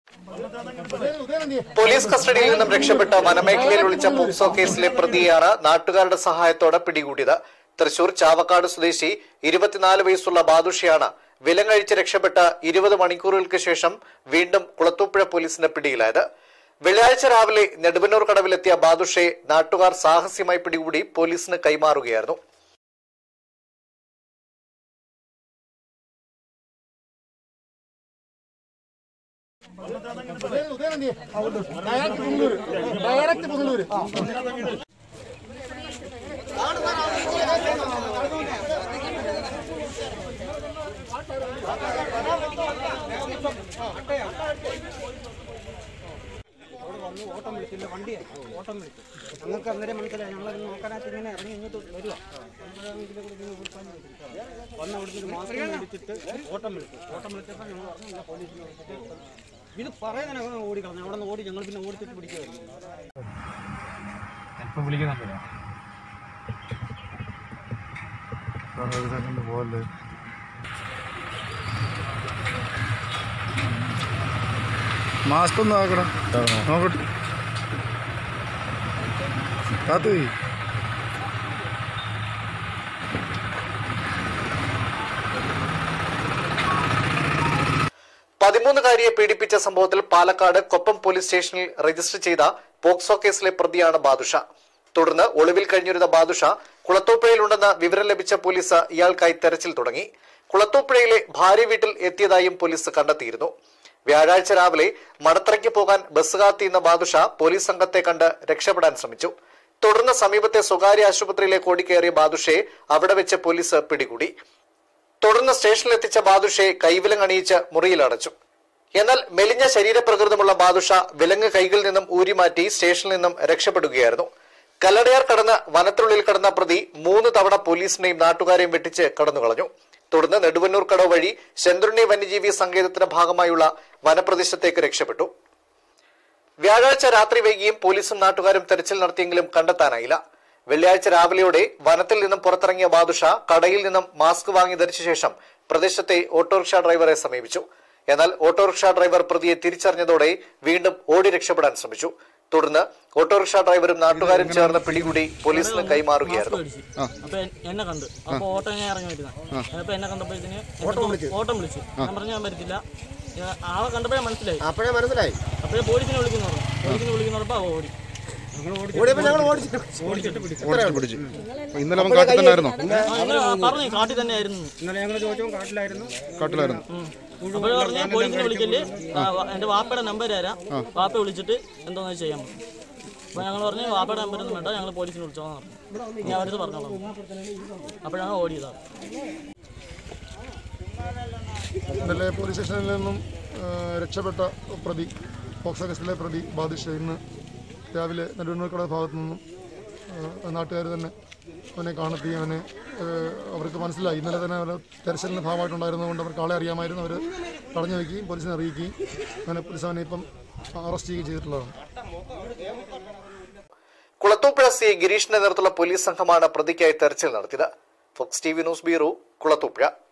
police കസ്റ്റഡിയിൽ നിന്നും രക്ഷപ്പെട്ട വനമേഖലയിൽ ഒളിച്ച പോക്സോ കേസിലെ പ്രതിയാണ് നാട്ടുകാരുടെ സഹായത്തോടെ പിടികൂടിയത് തൃശൂർ ചാവക്കാട് സ്വദേശി ഇരുപത്തിനാല് വയസ്സുള്ള ബാദുഷയാണ് വിലങ്ങഴിച്ച് രക്ഷപ്പെട്ട ഇരുപത് മണിക്കൂറുകൾക്ക് ശേഷം വീണ്ടും കുളത്തൂപ്പുഴ പോലീസിന്റെ പിടിയിലായത് വെള്ളിയാഴ്ച രാവിലെ നെടുമ്പന്നൂർ കടവിലെത്തിയ ബാദുഷയെ നാട്ടുകാർ സാഹസ്യമായി പിടികൂടി പോലീസിന് കൈമാറുകയായിരുന്നു ഡയറക്റ്റ് പുനലൂര് ഓട്ടം വിളിച്ചില്ല വണ്ടിയാ ഓട്ടം വിളിച്ചു ഞങ്ങൾക്ക് അന്നേരം മനസ്സിലായി ഞങ്ങളത് നോക്കാനായിട്ട് ഇങ്ങനെ ഇറങ്ങി ഇങ്ങോട്ട് വരിക വന്ന അവിടുന്ന് മാസ്ക് മേടിച്ചിട്ട് ഓട്ടം വിളിച്ചു ഓട്ടം വിളിച്ചപ്പോൾ ഞങ്ങൾ പറഞ്ഞു ഇല്ല പോലീസിനെ വിളിച്ചിട്ട് ഇത് പറയുന്നതിന് അങ്ങനെ ഓടി കളഞ്ഞു അവിടെ നിന്ന് ഓടി ഞങ്ങൾ പിന്നെ ഓടിച്ചിട്ട് പിടിക്കുമായിരുന്നു ഇപ്പം വിളിക്കുന്നുണ്ടല്ലോ പോലെ മാസ്ക് ഒന്ന് ആക്കണം നോക്കട്ടെ കാത്തു പോയി പതിമൂന്നുകാരിയെ പീഡിപ്പിച്ച സംഭവത്തിൽ പാലക്കാട് കൊപ്പം പോലീസ് സ്റ്റേഷനിൽ രജിസ്റ്റർ ചെയ്ത പോക്സോ കേസിലെ പ്രതിയാണ് ബാദുഷ തുടർന്ന് ഒളിവിൽ കഴിഞ്ഞിരുന്ന ബാദുഷ കുളത്തൂപ്പുഴയിലുണ്ടെന്ന് വിവരം ലഭിച്ച പോലീസ് ഇയാൾക്കായി തെരച്ചിൽ തുടങ്ങി കുളത്തൂപ്പുഴയിലെ ഭാര്യ വീട്ടിൽ എത്തിയതായും പോലീസ് കണ്ടെത്തിയിരുന്നു വ്യാഴാഴ്ച രാവിലെ മണത്തറയ്ക്ക് പോകാൻ ബസ് കാത്തിയുന്ന ബാദുഷ പോലീസ് സംഘത്തെ കണ്ട് രക്ഷപ്പെടാൻ ശ്രമിച്ചു തുടർന്ന് സമീപത്തെ സ്വകാര്യ ആശുപത്രിയിലേക്ക് ഓടിക്കയറിയ ബാദുഷയെ അവിടെ വെച്ച് പോലീസ് പിടികൂടി തുടർന്ന് സ്റ്റേഷനിലെത്തിച്ച ബാദുഷയെ കൈവിലങ്ങ് അണിയിച്ച് മുറിയിൽ അടച്ചു എന്നാൽ മെലിഞ്ഞ ശരീരപ്രകൃതമുള്ള ബാദുഷ വിലങ്ങ് കൈകളിൽ നിന്നും ഊരിമാറ്റി സ്റ്റേഷനിൽ നിന്നും രക്ഷപ്പെടുകയായിരുന്നു കല്ലടയാർ കടന്ന് വനത്തിനുള്ളിൽ കടന്ന പ്രതി മൂന്ന് തവണ പോലീസിനെയും നാട്ടുകാരെയും വെട്ടിച്ച് കടന്നുകളഞ്ഞു തുടർന്ന് നെടുവന്നൂർ കടവ് വഴി ശന്ദ്രുണ്ണി വന്യജീവി സങ്കേതത്തിന്റെ ഭാഗമായുള്ള വനപ്രദേശത്തേക്ക് രക്ഷപ്പെട്ടു വ്യാഴാഴ്ച രാത്രി വൈകിയും പോലീസും നാട്ടുകാരും തെരച്ചിൽ നടത്തിയെങ്കിലും കണ്ടെത്താനായില്ല വെള്ളിയാഴ്ച രാവിലെയോടെ വനത്തിൽ നിന്നും പുറത്തിറങ്ങിയ ബാദുഷ കടയിൽ നിന്നും മാസ്ക് വാങ്ങി ധരിച്ച ശേഷം പ്രദേശത്തെ ഓട്ടോറിക്ഷ ഡ്രൈവറെ സമീപിച്ചു എന്നാൽ ഓട്ടോറിക്ഷ ഡ്രൈവർ പ്രതിയെ തിരിച്ചറിഞ്ഞതോടെ വീണ്ടും ഓടി രക്ഷപ്പെടാൻ ശ്രമിച്ചു തുടർന്ന് ഓട്ടോറിക്ഷ ഡ്രൈവറും നാട്ടുകാരും ചേർന്ന് പിടികൂടി പോലീസിന് കൈമാറുകയായിരുന്നു അപ്പൊ എൻ- എന്നെ കണ്ട് അപ്പൊ ഓട്ടോ ഞാൻ ഇറങ്ങി വരുന്ന അപ്പൊ എന്നെ കണ്ടപ്പോഴത്തേന് ഓട്ടം വിളിച്ചു ഞാൻ പറഞ്ഞു ഞാൻ വരത്തില്ല ഞാൻ ആളെ കണ്ടപ്പോഴേ മനസ്സിലായി അപ്പോഴേ മനസ്സിലായി അപ്പോഴേ പോലീസിനെ വിളിക്കുന്നു പറഞ്ഞു പോലീസിനെ വിളിക്കുന്നപ്പോ അവ ഓടി ഓടിയപ്പോൾ ഞങ്ങൾ ഓടിച്ചിട്ട് ഓടിച്ചിട്ട് പിടിച്ചു അപ്പൊ ഇന്നലെ അവൻ കാട്ടിൽ തന്നെയായിരുന്നോ ആ, ഇന്നലെ പറഞ്ഞു കാട്ടിൽ തന്നെ ആയിരുന്നു ഇന്നലെ ഞങ്ങൾ ചോദിച്ചപ്പോൾ കാട്ടിലായിരുന്നു കാട്ടിലായിരുന്നു അപ്പോൾ പറഞ്ഞു പോലീസിനെ വിളിക്കല് ആ, വ- എന്റെ വാപ്പയുടെ നമ്പർ തരാം വാപ്പ വിളിച്ചിട്ട് എന്തോന്ന് ചെയ്യാൻ പറഞ്ഞു അപ്പൊ ഞങ്ങൾ പറഞ്ഞു വാപ്പയുടെ നമ്പർ ഒന്നും വേണ്ട ഞങ്ങൾ പോലീസിനെ വിളിച്ചോന്ന് പറഞ്ഞു ഞാൻ അവരത് പറഞ്ഞോളാം അപ്പോഴാണ് ഓടിയതാണ് ഇന്നലെ പോലീസ് സ്റ്റേഷനിൽ നിന്നും ആ, രക്ഷപ്പെട്ട പ്രതി പോക്സോ കേസിലെ പ്രതി ബാദിഷ ഇന്ന് രാവിലെ നെടുവണ്ണൂർക്കട ഭാഗത്തു നിന്നും നാട്ടുകാർ തന്നെ അവനെ കാണുകയും അവനെ ആ, അവർക്ക് മനസ്സിലായി ഇന്നലെ തന്നെ അവർ തെരച്ചിലിൻ്റെ ഭാഗമായിട്ടുണ്ടായിരുന്നതുകൊണ്ട് അവർക്ക് ആളെ അറിയാമായിരുന്നു അവർ തടഞ്ഞു വയ്ക്കുകയും പോലീസിനെ അറിയിക്കുകയും അങ്ങനെ പോലീസ് അവനെ ഇപ്പം അറസ്റ്റ് ചെയ്യുകയും ചെയ്തിട്ടുള്ളതാണ് കുളത്തൂപ്പുഴ സി ഗിരീഷിന്റെ നേതൃത്വത്തിലുള്ള പോലീസ് സംഘമാണ് പ്രതിക്കായി തെരച്ചിൽ നടത്തിയത് Fox T V news bureau Kulathupuzha